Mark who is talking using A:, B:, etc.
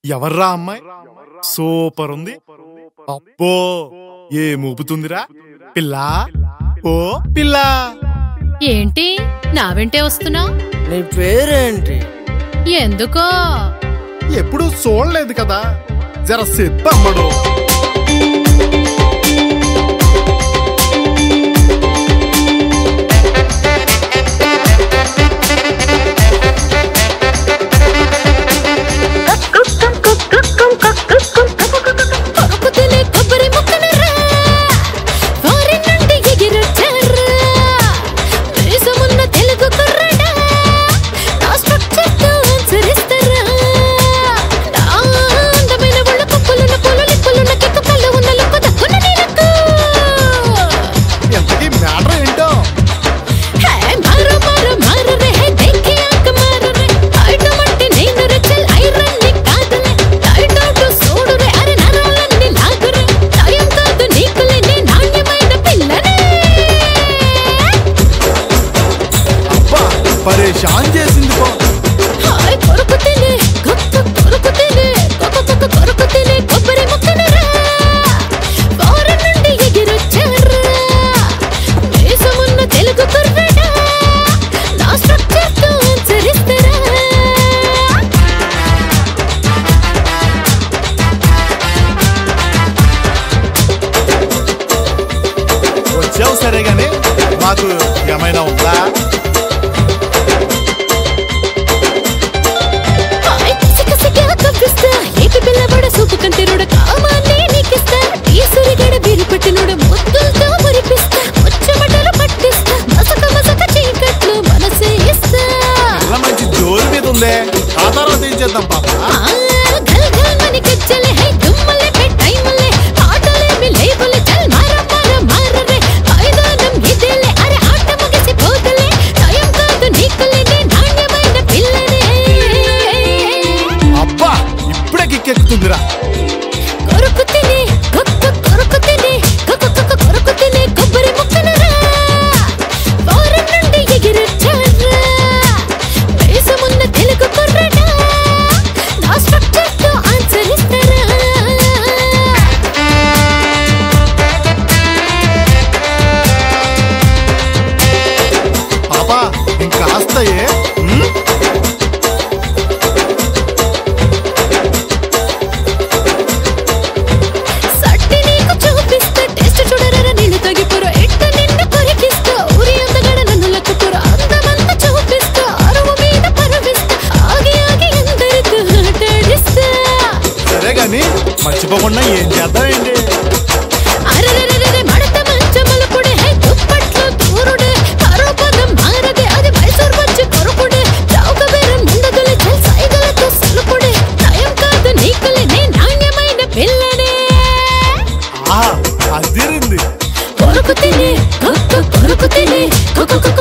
A: ఎవర్రా అమ్మాయి సూపర్ ఉంది అబ్బో ఏ మూపుతుందిరా పిల్ల ఓ పిల్ల
B: ఏంటి నా వెంటే వస్తున్నావు
C: నీ పేరేంటి
B: ఎందుకో
A: ఎప్పుడు చూడలేదు కదా జర చెప్పమ్మడు
B: కొరుకు తినే కొబ్బరి ముక్కనరా ఫారిన్ నుండి ఎగిరొచ్చారా దేశమున్న తెలుగు కుర్రాడా నా స్ట్రక్చర్ తో అనుసరిస్తారా నా అందమైన ఒళ్ళ కుప్పలున్న పూలు లిప్పులున్న కిక్కు కళ్ళు ఉన్న లుక్కు దక్కున నీలకు
A: ఎంతకీ మ్యాటర్ ఏంటో
B: హే మారు మారు మారు రే హే దేఖి ఆంక్ మారు రే ఐటమ్ అంటే నేను రే చల్ ఐరన్ ని కాదులే టైట్ అవుట్ సూడు రే అరే నరాలన్నీ లాగు రే టైం కాదు నీకులే నీ నాణ్యమైన పిల్లనే
A: అబ్బా పరేషాన్ చేసింది పో
B: హాయ్ కొరుకు తినే గొప్ప కొరుకు తినే కొక్క కొక్క కొరుకు తినే కొబ్బరి ముక్కనరా ఫారెన్ నుండి ఎగిరొచ్చారా దేశమున్న తెలుగు కుర్రాడా నా స్ట్రక్చర్ తో అనుసరిస్తారా
A: వచ్చావు సరే గాని మాకు ఏమైనా ఉందా
B: హాయ్ సిక సిక కప్పిస్తా ఏపి పిల్లబడ సూపు కంటిరుడ కామాన్ని నీకిస్తా ఈ సురిగడ బిరి పట్టినుడ ముద్దులతో మురిపిస్తా ముచ్చమటలు పట్టిస్తా మసక మసక చీకట్లు మనసే ఇస్తా
A: పిల్ల మంచి జోరు మీద ఉందే ఆ తర్వాత ఏం చేద్దాం పాప
B: ఆ, గల్ గల్ మని కెచ్చలే హై దుమ్మలే పెట్టైమలే ఆటలేమి లేబులే చల్ మార మార మారరే మైదానం ఇదేలే అరే ఆట ముగిసి పోతలే టైం కాదు నీకులే నీ నాణ్యమైన పిల్లనే
A: అబ్బా ఇప్పుడే కిక్కెక్కుతుందిరా
B: కొరుకు తిని కొక్క కొరుకు తిని కొక్క కొక్క కొరుకు తిని కొబ్బరి ముక్కనరా ఫారెన్ నుండి ఎగిరొచ్చారా దేశమున్న తెలుగు కుర్రాడా నా స్ట్రక్చర్ తో ఆన్సర్ ఇస్తారా
A: పాప ఇంకాస్తయే ఉమ్?
B: సట్టి నీకు చూపిస్తా టెస్ట్ చూడరా నిన్ను తగిపురు ఎట్ట నిన్ను కొరికిస్తా ఊరి అందగడ నన్ను లక్కుపురు అందమంతా చూపిస్తా అరువు మీద పరవిస్తా ఆగి ఆగి అందరితో ఆటాడిస్తా
A: సరే గాని మర్చిపోకుండా ఏం చేద్దామండి
B: అరెరెరెరెరె మడత మంచములు పుడే హై దుప్పట్లు దూరుడే పరోపదం మారదే అది మైసూర్ వచ్చి కొరుకుడే చౌక బేరం ముందదులే చల్ సైగలతో సలుపుడే టైం కాదు నీకులే నీ నాణ్యమైన పిల్లనే
A: ఆహా అదిరింది
B: కొరుకు తిని కొక్క కొరుకు తిని కొక్క కొక్క